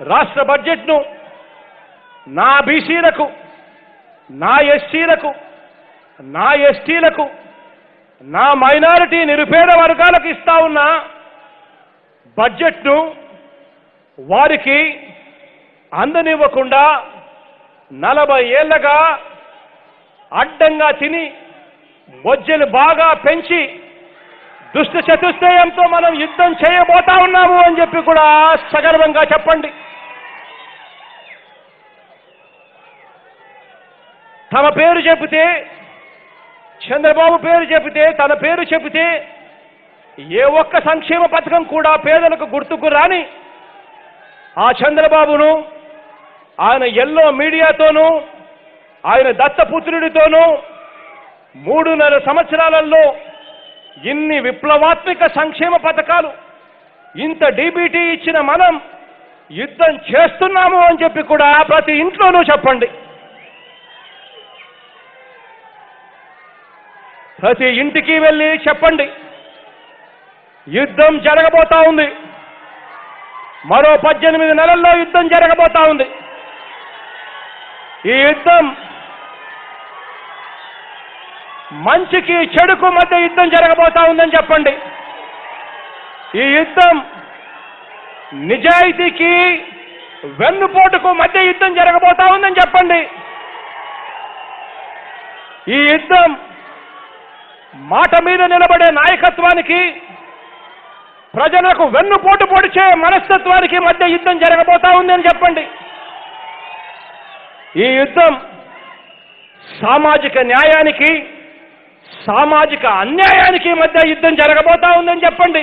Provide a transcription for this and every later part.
రాష్ట్ర బడ్జెట్ను నా బీసీలకు నా ఎస్సీలకు నా ఎస్టీలకు నా మైనారిటీ నిరుపేద వర్గాలకు ఇస్తా ఉన్న బడ్జెట్ను వారికి అందనివ్వకుండా నలభై ఏళ్లగా అడ్డంగా తిని బొజ్జలు బాగా పెంచి దుష్ట చతుష్టయంతో మనం యుద్ధం చేయబోతా ఉన్నాము అని చెప్పి కూడా సగర్వంగా చెప్పండి తమ పేరు చెబితే చంద్రబాబు పేరు చెబితే తన పేరు చెబితే ఏ ఒక్క సంక్షేమ పథకం కూడా పేదలకు గుర్తుకు రాని ఆ చంద్రబాబును ఆయన ఎల్లో మీడియాతోనూ ఆయన దత్తపుత్రుడితోనూ మూడున్నర సంవత్సరాలలో ఇన్ని విప్లవాత్మక సంక్షేమ పథకాలు ఇంత డీబీటీ ఇచ్చిన మనం యుద్ధం చేస్తున్నాము అని చెప్పి కూడా ప్రతి ఇంట్లోనూ చెప్పండి ప్రతి ఇంటికి వెళ్ళి చెప్పండి యుద్ధం జరగబోతా ఉంది మరో పద్దెనిమిది నెలల్లో యుద్ధం జరగబోతా ఉంది ఈ యుద్ధం మంచికి చెడుకు మధ్య యుద్ధం జరగబోతా ఉందని చెప్పండి ఈ యుద్ధం నిజాయితీకి వెన్నుపోటుకు మధ్య యుద్ధం జరగబోతా ఉందని చెప్పండి ఈ యుద్ధం మాట మీద నిలబడే నాయకత్వానికి ప్రజలకు వెన్నుపోటు పొడిచే మనస్తత్వానికి మధ్య యుద్ధం జరగబోతా ఉందని చెప్పండి ఈ యుద్ధం సామాజిక న్యాయానికి సామాజిక అన్యాయానికి మధ్య యుద్ధం జరగబోతా ఉందని చెప్పండి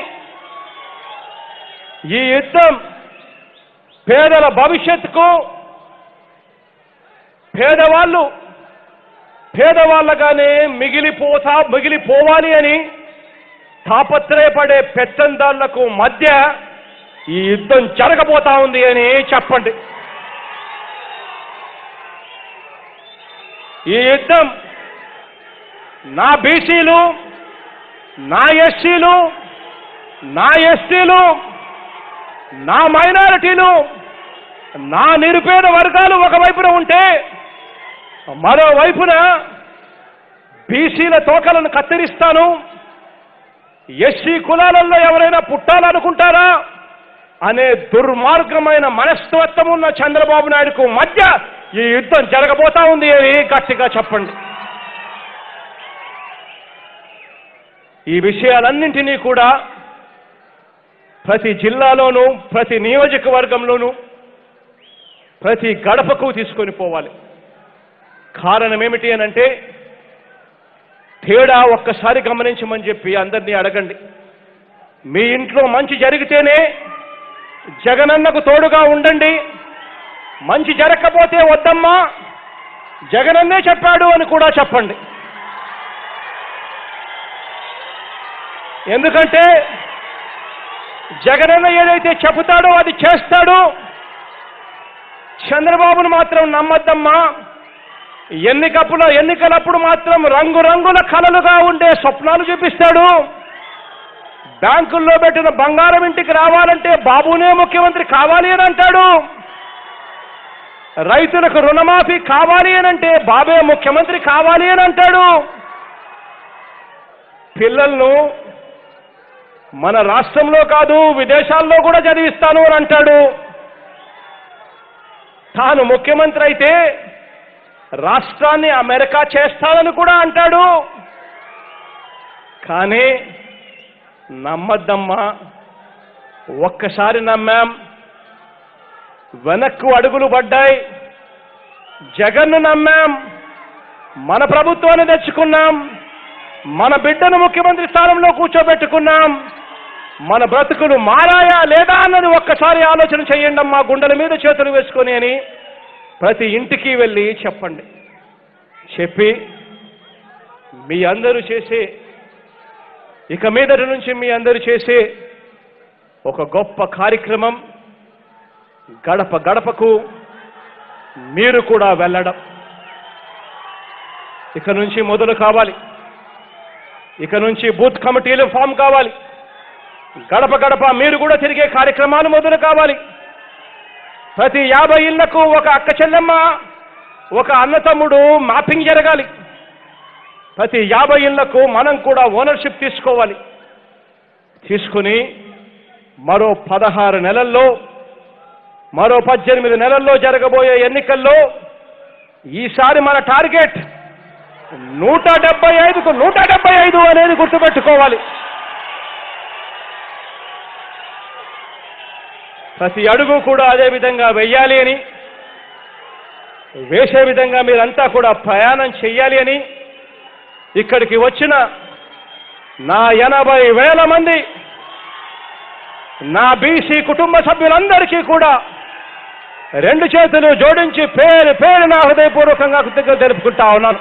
ఈ యుద్ధం పేదల భవిష్యత్తుకు పేదవాళ్ళు పేదవాళ్ళగానే మిగిలిపోతా మిగిలిపోవాలి అని తాపత్రయపడే పెత్తందాళ్లకు మధ్య ఈ యుద్ధం జరగబోతా ఉంది అని చెప్పండి ఈ యుద్ధం నా బీసీలు నా ఎస్సీలు నా ఎస్టీలు నా మైనారిటీలు నా నిరుపేద వర్గాలు ఒకవైపున ఉంటే మరోవైపున బీసీల తోకలను కత్తిరిస్తాను ఎస్సీ కులాలలో ఎవరైనా పుట్టాలనుకుంటారా అనే దుర్మార్గమైన మనస్తత్వం ఉన్న చంద్రబాబు నాయుడుకు మధ్య ఈ యుద్ధం జరగబోతా ఉంది అని గట్టిగా చెప్పండి ఈ విషయాలన్నింటినీ కూడా ప్రతి జిల్లాలోనూ ప్రతి నియోజకవర్గంలోనూ ప్రతి గడపకు తీసుకొని పోవాలి కారణం ఏమిటి అని అంటే తేడా ఒక్కసారి గమనించమని చెప్పి అందరినీ అడగండి మీ ఇంట్లో మంచి జరిగితేనే జగనన్నకు తోడుగా ఉండండి మంచి జరగకపోతే వద్దమ్మా జగనన్నే చెప్పాడు అని కూడా చెప్పండి ఎందుకంటే జగనన్న ఏదైతే చెబుతాడో అది చేస్తాడు చంద్రబాబును మాత్రం నమ్మద్దమ్మా ఎన్నికప్పుడు ఎన్నికలప్పుడు మాత్రం రంగురంగుల కలలుగా ఉండే స్వప్నాలు చూపిస్తాడు బ్యాంకుల్లో పెట్టిన బంగారం ఇంటికి రావాలంటే బాబునే ముఖ్యమంత్రి కావాలి అని అంటాడు రైతులకు రుణమాఫీ కావాలి అని అంటే బాబే ముఖ్యమంత్రి కావాలి అని అంటాడు పిల్లలను మన రాష్ట్రంలో కాదు విదేశాల్లో కూడా చదివిస్తాను అని అంటాడు తాను ముఖ్యమంత్రి అయితే రాష్ట్రాన్ని అమెరికా చేస్తానని కూడా అంటాడు కానీ నమ్మద్దమ్మా ఒక్కసారి నమ్మాం వెనక్కు అడుగులు పడ్డాయి జగన్ను నమ్మాం మన ప్రభుత్వాన్ని తెచ్చుకున్నాం మన బిడ్డను ముఖ్యమంత్రి స్థానంలో కూర్చోబెట్టుకున్నాం మన బ్రతుకులు మారాయా లేదా అన్నది ఒక్కసారి ఆలోచన చేయండి అమ్మా గుండెల మీద చేతులు వేసుకొని అని ప్రతి ఇంటికి వెళ్ళి చెప్పండి చెప్పి మీ అందరూ చేసే ఇక మీదటి నుంచి మీ అందరూ చేసే ఒక గొప్ప కార్యక్రమం గడప గడపకు మీరు కూడా వెళ్ళడం ఇక నుంచి మొదలు కావాలి ఇక నుంచి బూత్ కమిటీలు ఫామ్ కావాలి గడప గడప మీరు కూడా తిరిగే కార్యక్రమాలు మొదలు కావాలి ప్రతి యాభై ఇళ్లకు ఒక అక్క చెల్లెమ్మ ఒక అన్నతమ్ముడు మ్యాపింగ్ జరగాలి ప్రతి యాభై ఇళ్లకు మనం కూడా ఓనర్షిప్ తీసుకోవాలి తీసుకుని మరో పదహారు నెలల్లో మరో పద్దెనిమిది నెలల్లో జరగబోయే ఎన్నికల్లో ఈసారి మన టార్గెట్ నూట డెబ్బై ఐదుకు నూట డెబ్బై ఐదు అనేది గుర్తుపెట్టుకోవాలి ప్రతి అడుగు కూడా అదే విధంగా వెయ్యాలి అని వేసే విధంగా మీరంతా కూడా ప్రయాణం చెయ్యాలి అని ఇక్కడికి వచ్చిన నా ఎనభై వేల మంది నా బీసీ కుటుంబ సభ్యులందరికీ కూడా రెండు చేతులు జోడించి పేరు పేరు నా హృదయపూర్వకంగా కృతజ్ఞత తెలుపుకుంటా ఉన్నాను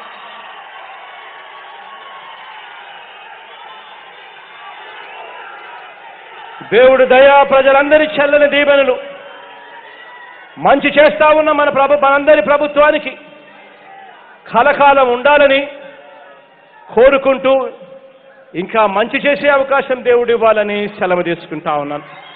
దేవుడు దయా ప్రజలందరి చెల్లని దీవెనలు మంచి చేస్తా ఉన్న మన ప్రభు మనందరి ప్రభుత్వానికి కలకాలం ఉండాలని కోరుకుంటూ ఇంకా మంచి చేసే అవకాశం దేవుడు ఇవ్వాలని సెలవు తీసుకుంటా ఉన్నాను